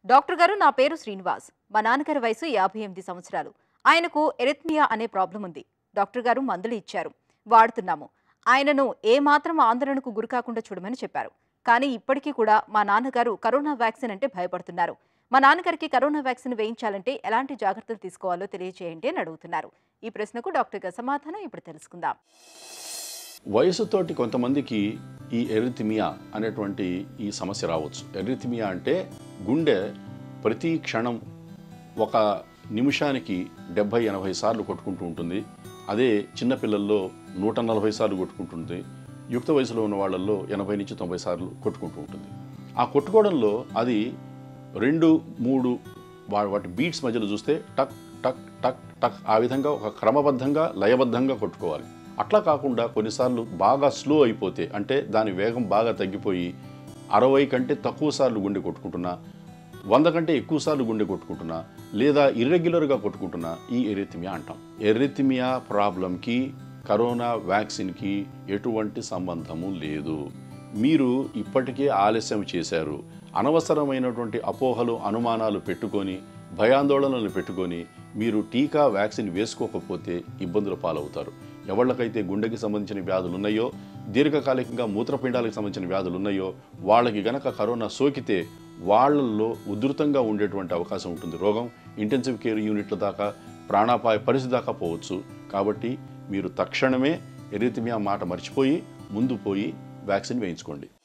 doctor గారు నా పేరు శ్రీనివాస్ మా నాన్నగారి వయసు యాభై ఎనిమిది సంవత్సరాలు ఆయనకు ఎరిత్మియా అనే ప్రాబ్లం ఉంది డాక్టర్ గారు మందులు ఇచ్చారు వాడుతున్నాము ఆయనను ఏ మాత్రం ఆందోళనకు గురికాకుండా చూడమని చెప్పారు కానీ ఇప్పటికీ కూడా మా నాన్నగారు కరోనా వ్యాక్సిన్ అంటే భయపడుతున్నారు మా నాన్నగారికి కరోనా వ్యాక్సిన్ వేయించాలంటే ఎలాంటి జాగ్రత్తలు తీసుకోవాలో తెలియజేయండి అని అడుగుతున్నారు ఈ ప్రశ్నకు డాక్టర్ గారి సమాధానం ఇప్పుడు తెలుసుకుందాం వయసుతోటి కొంతమందికి ఈ ఎరిథిమియా అనేటువంటి ఈ సమస్య రావచ్చు ఎరిథిమియా అంటే గుండె ప్రతి క్షణం ఒక నిమిషానికి డెబ్భై ఎనభై సార్లు కొట్టుకుంటూ ఉంటుంది అదే చిన్నపిల్లల్లో నూట నలభై సార్లు కొట్టుకుంటుంది యుక్త వయసులో ఉన్న వాళ్ళల్లో ఎనభై నుంచి తొంభై సార్లు కొట్టుకుంటూ ఉంటుంది ఆ కొట్టుకోవడంలో అది రెండు మూడు వా- వాటి బీట్స్ మధ్యలో చూస్తే టక్ టక్ టక్ టక్ ఆ విధంగా ఒక క్రమబద్ధంగా లయబద్ధంగా కొట్టుకోవాలి అట్లా కాకుండా కొన్నిసార్లు బాగా స్లో అయిపోతే అంటే దాని వేగం బాగా తగ్గిపోయి అరవై కంటే తక్కువ సార్లు గుండె కొట్టుకుంటున్నా వంద కంటే ఎక్కువ సార్లు గుండె కొట్టుకుంటున్నా లేదా ఇర్రెగ్యులర్గా కొట్టుకుంటున్నా ఈ ఎరిథిమియా అంటాం ఎరిథిమియా ప్రాబ్లంకి కరోనా వ్యాక్సిన్కి ఎటువంటి సంబంధము లేదు మీరు ఇప్పటికే ఆలస్యం చేశారు అనవసరమైనటువంటి అపోహలు అనుమానాలు పెట్టుకొని భయాందోళనలు పెట్టుకొని మీరు టీకా వ్యాక్సిన్ వేసుకోకపోతే ఇబ్బందుల పాలవుతారు ఎవళ్ళకైతే గుండెకి సంబంధించిన వ్యాధులు ఉన్నాయో దీర్ఘకాలికంగా మూత్రపిండాలకు సంబంధించిన వ్యాధులు ఉన్నాయో వాళ్ళకి గనక కరోనా సోకితే వాళ్ళల్లో ఉధృతంగా ఉండేటువంటి అవకాశం ఉంటుంది రోగం ఇంటెన్సివ్ కేర్ యూనిట్ల దాకా ప్రాణాపాయ పరిస్థితి దాకా పోవచ్చు కాబట్టి మీరు తక్షణమే ఎరితిమియా మాట మర్చిపోయి ముందు పోయి వ్యాక్సిన్ వేయించుకోండి